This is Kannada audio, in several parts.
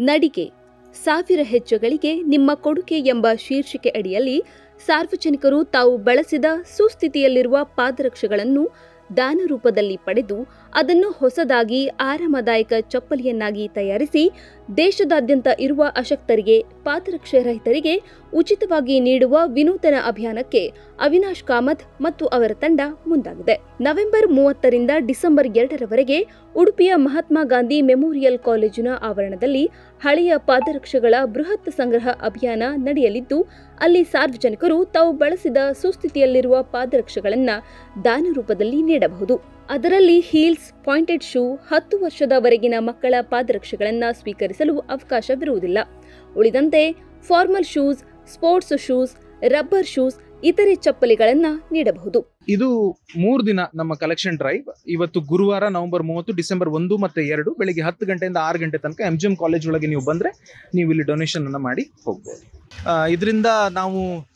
ನಡಿಗೆ ಸಾವಿರ ಹೆಜ್ಜೆಗಳಿಗೆ ನಿಮ್ಮ ಕೊಡುಗೆ ಎಂಬ ಶೀರ್ಷಿಕೆ ಅಡಿಯಲ್ಲಿ ಸಾರ್ವಜನಿಕರು ತಾವು ಬಳಸಿದ ಸುಸ್ಥಿತಿಯಲ್ಲಿರುವ ಪಾದರಕ್ಷೆಗಳನ್ನು ದಾನ ರೂಪದಲ್ಲಿ ಪಡೆದು ಅದನ್ನು ಹೊಸದಾಗಿ ಆರಾಮದಾಯಕ ಚಪ್ಪಲಿಯನ್ನಾಗಿ ತಯಾರಿಸಿ ದೇಶದಾದ್ಯಂತ ಇರುವ ಅಶಕ್ತರಿಗೆ ಪಾದರಕ್ಷೆ ರಹಿತರಿಗೆ ಉಚಿತವಾಗಿ ನೀಡುವ ವಿನೂತನ ಅಭಿಯಾನಕ್ಕೆ ಅವಿನಾಶ್ ಕಾಮತ್ ಮತ್ತು ಅವರ ತಂಡ ಮುಂದಾಗಿದೆ ನವೆಂಬರ್ ಮೂವತ್ತರಿಂದ ಡಿಸೆಂಬರ್ ಎರಡರವರೆಗೆ ಉಡುಪಿಯ ಮಹಾತ್ಮ ಗಾಂಧಿ ಮೆಮೋರಿಯಲ್ ಕಾಲೇಜಿನ ಆವರಣದಲ್ಲಿ ಹಳೆಯ ಪಾದರಕ್ಷೆಗಳ ಬೃಹತ್ ಸಂಗ್ರಹ ಅಭಿಯಾನ ನಡೆಯಲಿದ್ದು ಅಲ್ಲಿ ಸಾರ್ವಜನಿಕರು ತಾವು ಬಳಸಿದ ಸುಸ್ಥಿತಿಯಲ್ಲಿರುವ ಪಾದರಕ್ಷೆಗಳನ್ನು ದಾನ ರೂಪದಲ್ಲಿ ನೀಡಬಹುದು ಅದರಲ್ಲಿ ಹೀಲ್ಸ್ ಪಾಯಿಂಟೆಡ್ ಶೂ ಹತ್ತು ವರ್ಷದವರೆಗಿನ ಮಕ್ಕಳ ಪಾದರಕ್ಷೆಗಳನ್ನು ಸ್ವೀಕರಿಸಲು ಅವಕಾಶವಿರುವುದಿಲ್ಲ ಉಳಿದಂತೆ formal shoes sports shoes rubber shoes ಇತರೆ ಚಪ್ಪಲಿಗಳನ್ನು ನೀಡಬಹುದು ಇದು ಮೂರು ದಿನ ನಮ್ಮ ಕಲೆಕ್ಷನ್ ಡ್ರೈವ್ ಇವತ್ತು ಗುರುವಾರ ನವೆಂಬರ್ ಮೂವತ್ತು ಡಿಸೆಂಬರ್ ಒಂದು ಮತ್ತೆ ಎರಡು ಬೆಳಿಗ್ಗೆ ಹತ್ತು ಗಂಟೆಯಿಂದ ಆರು ಗಂಟೆ ತನಕ ಎಂ ಜಿ ಎಂ ಕಾಲೇಜ್ ಒಳಗೆ ನೀವು ಬಂದರೆ ನೀವು ಇಲ್ಲಿ ಡೊನೇಷನ್ ಅನ್ನು ಮಾಡಿ ಹೋಗ್ಬೋದು ಇದರಿಂದ ನಾವು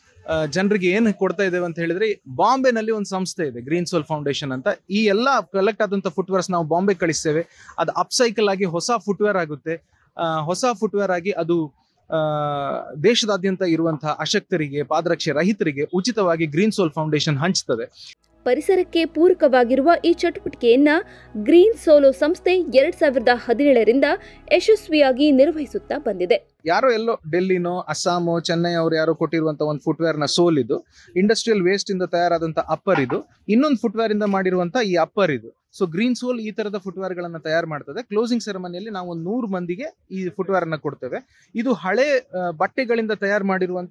ಜನರಿಗೆ ಏನು ಕೊಡ್ತಾ ಇದ್ದೇವೆ ಅಂತ ಹೇಳಿದ್ರೆ ಬಾಂಬೆನಲ್ಲಿ ಒಂದು ಸಂಸ್ಥೆ ಇದೆ ಗ್ರೀನ್ ಸೋಲ್ ಫೌಂಡೇಶನ್ ಅಂತ ಈ ಎಲ್ಲ ಕಲೆಕ್ಟ್ ಆದಂಥ ಫುಟ್ವೇರ್ಸ್ ನಾವು ಬಾಂಬೆ ಕಳಿಸ್ತೇವೆ ಅದು ಅಪ್ಸೈಕಲ್ ಆಗಿ ಹೊಸ ಫುಟ್ವೇರ್ ಆಗುತ್ತೆ ಆ, ಹೊಸ ಫುಟ್ವೇರ್ ಆಗಿ ಅದು ಆ, ದೇಶದಾದ್ಯಂತ ಇರುವಂತಹ ಅಶಕ್ತರಿಗೆ ಪಾದರಕ್ಷೆ ರಹಿತರಿಗೆ ಉಚಿತವಾಗಿ ಗ್ರೀನ್ ಸೋಲ್ ಫೌಂಡೇಶನ್ ಹಂಚ್ತದೆ ಪರಿಸರಕ್ಕೆ ಪೂರಕವಾಗಿರುವ ಈ ಚಟುವಟಿಕೆಯನ್ನ ಗ್ರೀನ್ ಸೋಲೋ ಸಂಸ್ಥೆ ಎರಡ್ ಸಾವಿರದ ಹದಿನೇಳರಿಂದ ಯಶಸ್ವಿಯಾಗಿ ನಿರ್ವಹಿಸುತ್ತಾ ಬಂದಿದೆ ಯಾರೋ ಎಲ್ಲೋ ಡೆಲ್ಲಿನೋ ಅಸ್ಸಾಮೋ ಚೆನ್ನೈ ಅವರು ಯಾರೋ ಕೊಟ್ಟಿರುವಂತ ಒಂದು ಫುಟ್ವೇರ್ ನ ಸೋಲ್ ಇದು ಇಂಡಸ್ಟ್ರಿಯಲ್ ವೇಸ್ಟ್ ಇಂದ ತಯಾರಾದಂತ ಅಪ್ಪರ್ ಇದು ಇನ್ನೊಂದು ಫುಟ್ವೇರ್ ಇಂದ ಮಾಡಿರುವಂತ ಈ ಅಪ್ಪರ್ ಇದು ಸೊ ಗ್ರೀನ್ ಸೋಲ್ ಈ ತರದ ಫುಟ್ವೇರ್ ಗಳನ್ನ ತಯಾರು ಮಾಡ್ತದೆ ಕ್ಲೋಸಿಂಗ್ ಸೆರೆಮನಿಯಲ್ಲಿ ನಾವು ಒಂದು ನೂರು ಮಂದಿಗೆ ಈ ಫುಟ್ವೇರ್ ಅನ್ನ ಕೊಡ್ತೇವೆ ಇದು ಹಳೆ ಆ, ಬಟ್ಟೆಗಳಿಂದ ತಯಾರು ಮಾಡಿರುವಂತ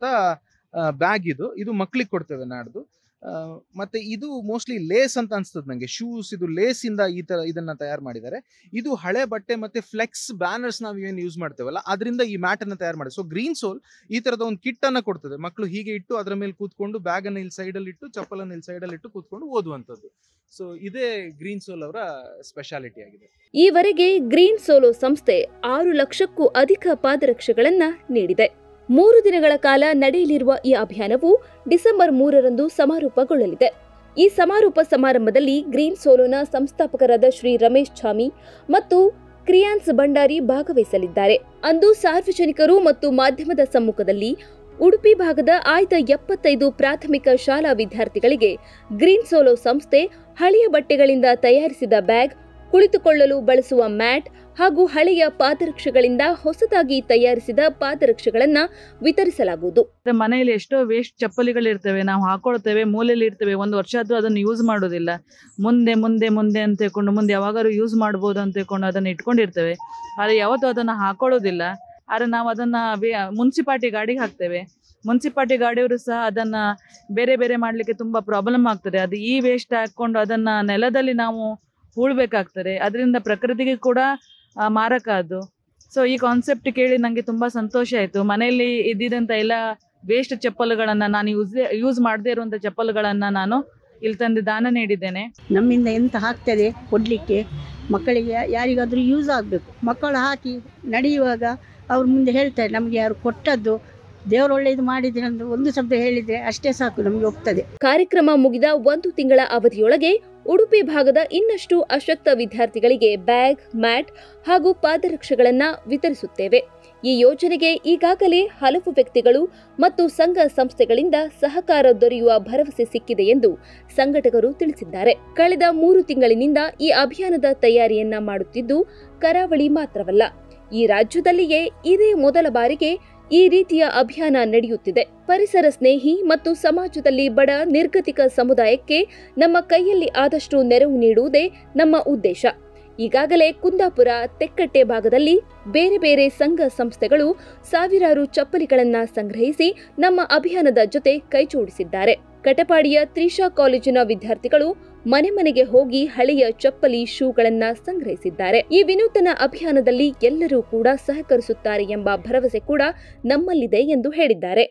ಬ್ಯಾಗ್ ಇದು ಇದು ಮಕ್ಳಿಗೆ ಕೊಡ್ತೇವೆ ನಾಡ್ದು ಆ, ಮತ್ತೆ ಇದು ಮೋಸ್ಟ್ಲಿ ಲೇಸ್ ಅಂತ ಅನ್ಸ್ತದೆ ನಂಗೆ ಶೂಸ್ ಇದು ಲೇಸ್ ಇಂದ ಈ ತರ ಇದನ್ನ ತಯಾರು ಮಾಡಿದ್ದಾರೆ ಇದು ಹಳೆ ಬಟ್ಟೆ ಮತ್ತೆ ಫ್ಲೆಕ್ಸ್ ಬ್ಯಾನರ್ಸ್ ನಾವು ಏನು ಯೂಸ್ ಮಾಡ್ತೇವಲ್ಲ ಅದರಿಂದ ಈ ಮ್ಯಾಟ್ ಅನ್ನ ತಯಾರು ಮಾಡಿ ಸೊ ಗ್ರೀನ್ ಸೋಲ್ ಈ ತರದ ಒಂದು ಕಿಟ್ ಅನ್ನ ಕೊಡ್ತದೆ ಮಕ್ಕಳು ಹೀಗೆ ಇಟ್ಟು ಅದರ ಮೇಲೆ ಕೂತ್ಕೊಂಡು ಬ್ಯಾಗ್ ಅನ್ನ ಇಲ್ಲಿ ಸೈಡ್ ಅಲ್ಲಿ ಇಟ್ಟು ಚಪ್ಪಲನ್ನ ಇಲ್ಲಿ ಸೈಡ್ ಅಲ್ಲಿ ಇಟ್ಟು ಕೂತ್ಕೊಂಡು ಓದುವಂತದ್ದು ಸೊ ಇದೇ ಗ್ರೀನ್ ಸೋಲ್ ಅವರ ಸ್ಪೆಷಾಲಿಟಿ ಆಗಿದೆ ಈವರೆಗೆ ಗ್ರೀನ್ ಸೋಲೋ ಸಂಸ್ಥೆ ಆರು ಲಕ್ಷಕ್ಕೂ ಅಧಿಕ ಪಾದರಕ್ಷೆಗಳನ್ನ ನೀಡಿದೆ ಮೂರು ದಿನಗಳ ಕಾಲ ನಡೆಯಲಿರುವ ಈ ಅಭಿಯಾನವು ಡಿಸೆಂಬರ್ ಮೂರರಂದು ಸಮಾರೋಪಗೊಳ್ಳಲಿದೆ ಈ ಸಮಾರೋಪ ಸಮಾರಂಭದಲ್ಲಿ ಗ್ರೀನ್ ಸೋಲೋನ ಸಂಸ್ಥಾಪಕರಾದ ಶ್ರೀ ರಮೇಶ್ ಛಾಮಿ ಮತ್ತು ಕ್ರಿಯಾನ್ಸ್ ಭಂಡಾರಿ ಭಾಗವಹಿಸಲಿದ್ದಾರೆ ಅಂದು ಸಾರ್ವಜನಿಕರು ಮತ್ತು ಮಾಧ್ಯಮದ ಸಮ್ಮುಖದಲ್ಲಿ ಉಡುಪಿ ಭಾಗದ ಆಯ್ದ ಎಪ್ಪತ್ತೈದು ಪ್ರಾಥಮಿಕ ಶಾಲಾ ವಿದ್ಯಾರ್ಥಿಗಳಿಗೆ ಗ್ರೀನ್ ಸೋಲೋ ಸಂಸ್ಥೆ ಹಳೆಯ ಬಟ್ಟೆಗಳಿಂದ ತಯಾರಿಸಿದ ಬ್ಯಾಗ್ ಕುಳಿತುಕೊಳ್ಳಲು ಬಳಸುವ ಮ್ಯಾಟ್ ಹಾಗೂ ಹಳೆಯ ಪಾದರಕ್ಷೆಗಳಿಂದ ಹೊಸದಾಗಿ ತಯಾರಿಸಿದ ಪಾದರಕ್ಷೆಗಳನ್ನ ವಿತರಿಸಲಾಗುವುದು ಮನೆಯಲ್ಲಿ ಎಷ್ಟೋ ವೇಸ್ಟ್ ಚಪ್ಪಲಿಗಳಿರ್ತವೆ ನಾವು ಹಾಕೊಳ್ತೇವೆ ಮೂಲೆಯಲ್ಲಿ ಇರ್ತೇವೆ ಒಂದು ವರ್ಷ ಆದ್ರೂ ಅದನ್ನು ಯೂಸ್ ಮಾಡೋದಿಲ್ಲ ಮುಂದೆ ಮುಂದೆ ಮುಂದೆ ಅಂತ ಹೇಳ್ಕೊಂಡು ಮುಂದೆ ಯಾವಾಗಾದ್ರೂ ಯೂಸ್ ಮಾಡ್ಬೋದು ಅಂತ ಹೇಳ್ಕೊಂಡು ಅದನ್ನು ಇಟ್ಕೊಂಡಿರ್ತೇವೆ ಆದರೆ ಯಾವತ್ತೂ ಅದನ್ನು ಹಾಕೊಳ್ಳೋದಿಲ್ಲ ಆದರೆ ನಾವು ಅದನ್ನು ಮುನ್ಸಿಪಾಲ್ಟಿ ಗಾಡಿಗೆ ಹಾಕ್ತೇವೆ ಮುನ್ಸಿಪಾಲ್ಟಿ ಗಾಡಿಯವರು ಸಹ ಅದನ್ನು ಬೇರೆ ಬೇರೆ ಮಾಡಲಿಕ್ಕೆ ತುಂಬ ಪ್ರಾಬ್ಲಮ್ ಆಗ್ತದೆ ಅದು ಈ ವೇಸ್ಟ್ ಹಾಕ್ಕೊಂಡು ಅದನ್ನು ನೆಲದಲ್ಲಿ ನಾವು ಹೂಳ್ಬೇಕಾಗ್ತದೆ ಅದರಿಂದ ಪ್ರಕೃತಿಗೆ ಕೂಡ ಆ, ಮಾರಕ ಅದು ಸೊ ಈ ಕಾನ್ಸೆಪ್ಟ್ ಕೇಳಿ ನನಗೆ ತುಂಬ ಸಂತೋಷ ಆಯಿತು ಮನೆಯಲ್ಲಿ ಇದ್ದಿದ್ದಂಥ ಎಲ್ಲ ವೇಸ್ಟ್ ಚಪ್ಪಲುಗಳನ್ನು ನಾನು ಯೂಸ್ ಯೂಸ್ ಮಾಡದೇ ಇರುವಂಥ ಚಪ್ಪಲುಗಳನ್ನು ನಾನು ಇಲ್ಲಿ ತಂದು ದಾನ ನೀಡಿದ್ದೇನೆ ನಮ್ಮಿಂದ ಎಂತ ಆಗ್ತದೆ ಕೊಡಲಿಕ್ಕೆ ಮಕ್ಕಳಿಗೆ ಯಾರಿಗಾದರೂ ಯೂಸ್ ಆಗಬೇಕು ಮಕ್ಕಳು ಹಾಕಿ ನಡೆಯುವಾಗ ಅವ್ರು ಮುಂದೆ ಹೇಳ್ತಾರೆ ನಮಗೆ ಯಾರು ಕೊಟ್ಟದ್ದು ದೇವರು ಒಳ್ಳೆಯದು ಮಾಡಿದ್ರೆ ಅಂತ ಒಂದು ಶಬ್ದ ಹೇಳಿದರೆ ಅಷ್ಟೇ ಸಾಕು ನಮಗೆ ಒಪ್ತದೆ ಕಾರ್ಯಕ್ರಮ ಮುಗಿದ ಒಂದು ತಿಂಗಳ ಅವಧಿಯೊಳಗೆ ಉಡುಪಿ ಭಾಗದ ಇನ್ನಷ್ಟು ಅಶಕ್ತ ವಿದ್ಯಾರ್ಥಿಗಳಿಗೆ ಬ್ಯಾಗ್ ಮ್ಯಾಟ್ ಹಾಗೂ ಪಾದರಕ್ಷೆಗಳನ್ನ ವಿತರಿಸುತ್ತೇವೆ ಈ ಯೋಜನೆಗೆ ಈಗಾಗಲೇ ಹಲವು ವ್ಯಕ್ತಿಗಳು ಮತ್ತು ಸಂಘ ಸಂಸ್ಥೆಗಳಿಂದ ಸಹಕಾರ ದೊರೆಯುವ ಭರವಸೆ ಸಿಕ್ಕಿದೆ ಎಂದು ಸಂಘಟಕರು ತಿಳಿಸಿದ್ದಾರೆ ಕಳೆದ ಮೂರು ತಿಂಗಳಿನಿಂದ ಈ ಅಭಿಯಾನದ ತಯಾರಿಯನ್ನ ಮಾಡುತ್ತಿದ್ದು ಕರಾವಳಿ ಮಾತ್ರವಲ್ಲ ಈ ರಾಜ್ಯದಲ್ಲಿಯೇ ಇದೇ ಮೊದಲ ಬಾರಿಗೆ ಈ ರೀತಿಯ ಅಭಿಯಾನ ನಡೆಯುತ್ತಿದೆ ಪರಿಸರ ಸ್ನೇಹಿ ಮತ್ತು ಸಮಾಜದಲ್ಲಿ ಬಡ ನಿರ್ಗತಿಕ ಸಮುದಾಯಕ್ಕೆ ನಮ್ಮ ಕೈಯಲ್ಲಿ ಆದಷ್ಟು ನೆರವು ನೀಡುವುದೇ ನಮ್ಮ ಉದ್ದೇಶ ಈಗಾಗಲೇ ಕುಂದಾಪುರ ತೆಕ್ಕಟ್ಟೆ ಭಾಗದಲ್ಲಿ ಬೇರೆ ಬೇರೆ ಸಂಘ ಸಂಸ್ಥೆಗಳು ಸಾವಿರಾರು ಚಪ್ಪಲಿಗಳನ್ನ ಸಂಗ್ರಹಿಸಿ ನಮ್ಮ ಅಭಿಯಾನದ ಜೊತೆ ಕೈಜೋಡಿಸಿದ್ದಾರೆ ಕಟಪಾಡಿಯ ತ್ರಿಷಾ ಕಾಲೇಜಿನ ವಿದ್ಯಾರ್ಥಿಗಳು ಮನೆ ಮನೆಗೆ ಹೋಗಿ ಹಳೆಯ ಚಪ್ಪಲಿ ಶೂಗಳನ್ನ ಸಂಗ್ರಹಿಸಿದ್ದಾರೆ ಈ ವಿನೂತನ ಅಭಿಯಾನದಲ್ಲಿ ಎಲ್ಲರೂ ಕೂಡ ಸಹಕರಿಸುತ್ತಾರೆ ಎಂಬ ಭರವಸೆ ಕೂಡ ನಮ್ಮಲ್ಲಿದೆ ಎಂದು ಹೇಳಿದ್ದಾರೆ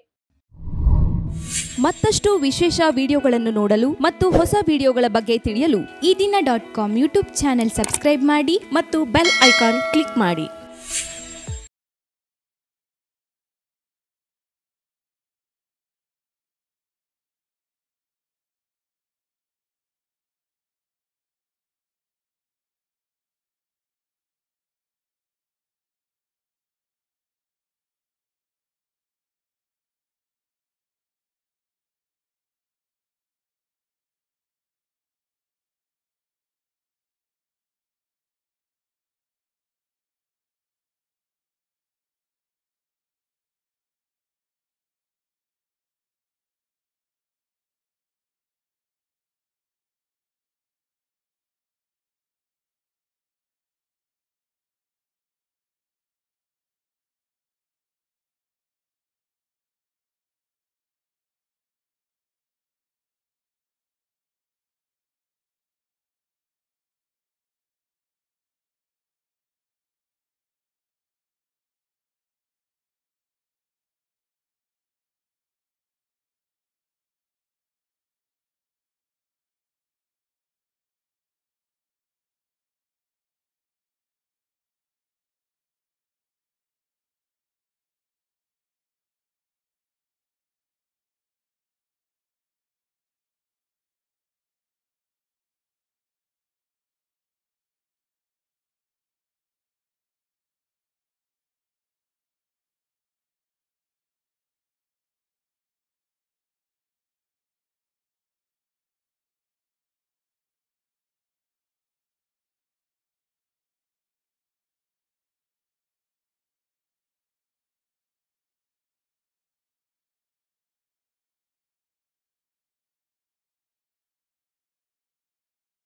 ಮತ್ತಷ್ಟು ವಿಶೇಷ ವಿಡಿಯೋಗಳನ್ನು ನೋಡಲು ಮತ್ತು ಹೊಸ ವಿಡಿಯೋಗಳ ಬಗ್ಗೆ ತಿಳಿಯಲು ಈ ದಿನ dot com YouTube channel subscribe ಮಾಡಿ ಮತ್ತು ಬೆಲ್ ಐಕಾನ್ ಕ್ಲಿಕ್ ಮಾಡಿ